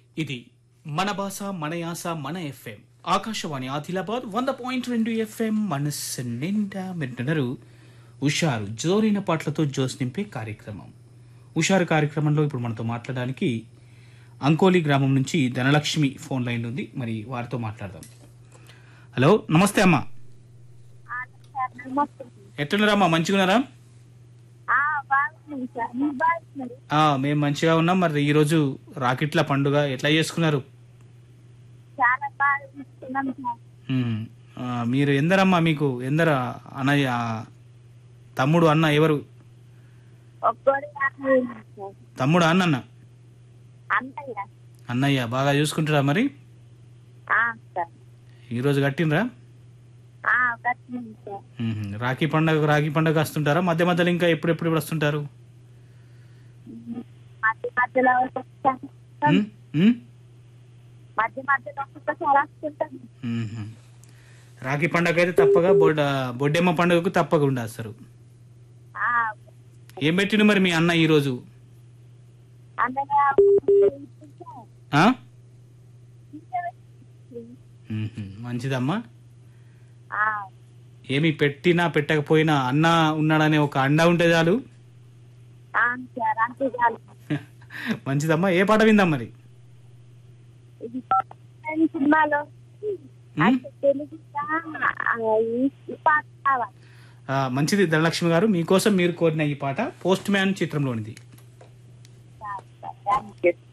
ఇది మన భాష మన యాస మన ఎఫ్ఎం ఆకాశవాణి ఆదిలాబాద్ వంద పాయింట్ రెండు ఎఫ్ఎం మనస్సు నిండా వింటున్నారు ఉషారు జోరైన పాటలతో జోస్ నింపే కార్యక్రమం ఉషారు కార్యక్రమంలో ఇప్పుడు మనతో మాట్లాడడానికి అంకోలి గ్రామం నుంచి ధనలక్ష్మి ఫోన్ లైన్ ఉంది మరి వారితో మాట్లాడదాం హలో నమస్తే అమ్మా ఎట్లున్నారమ్మా మంచిగున్నారా బాగుంది సార్ మీరు బాగున్నారు ఆ, మేము మంచిగా ఉన్నాం మరి ఈరోజు రాకెట్ల పండుగ ఎట్లా చేసుకున్నారు చాలా బాగా చూస్తున్నాం సార్ మ్మ్. ఆ, మీరు ఎందరమ్మా మీకు ఎందర అన్నయ్య తమ్ముడు అన్న ఎవరు ఒక్కరు సార్ తమ్ముడు అన్నన్న అంతయ్య అన్నయ్య బాగా చూసుకుంటారా మరి ఆ, సార్ ఈరోజు కట్టినరా ఆ, కట్టినాం సార్ మ్మ్. రాఖీ పండుగ రాఖీ పండుగ వస్తుంటారా మధ్య మధ్యలో ఇంకా ఎప్పుడెప్పుడు వస్తుంటారు మధ్య మధ్యలో ఒక్కొక్కసారి మ్మ్? మ్మ్? మధ్య మధ్యలో ఒక్కొక్కసారి వస్తుంటాం మ్మ్. రాఖీ పండుగ అయితే తప్పగా బొడ్డ బొడ్డెమ్మ పండుగకు తప్పకుండా వస్తారు ఆ, ఏం పెట్టిండు మరి మీ అన్న ఈరోజు అందరూ ఆ? మ్మ్. మంచిదమ్మా ఆ, ఏమి పెట్టినా పెట్టకపోయినా అన్న ఉన్నాడనే ఒక అండ ఉంటే చాలు ఆ, సార్ అంతే చాలు మంచిదమ్మా ఏ పాట విందాం మరి ఇది ఈ సినిమాలో మ్మ్? అంటే తెలుగు ఆ, ఈ- ఈ పాట కావాలి ఆ, మంచిది ధనలక్ష్మి గారు మీకోసం మీరు కోరిన ఈ పాట పోస్ట్ మ్యాన్ చిత్రంలోనిది సార్, సార్, థాంక్యూ.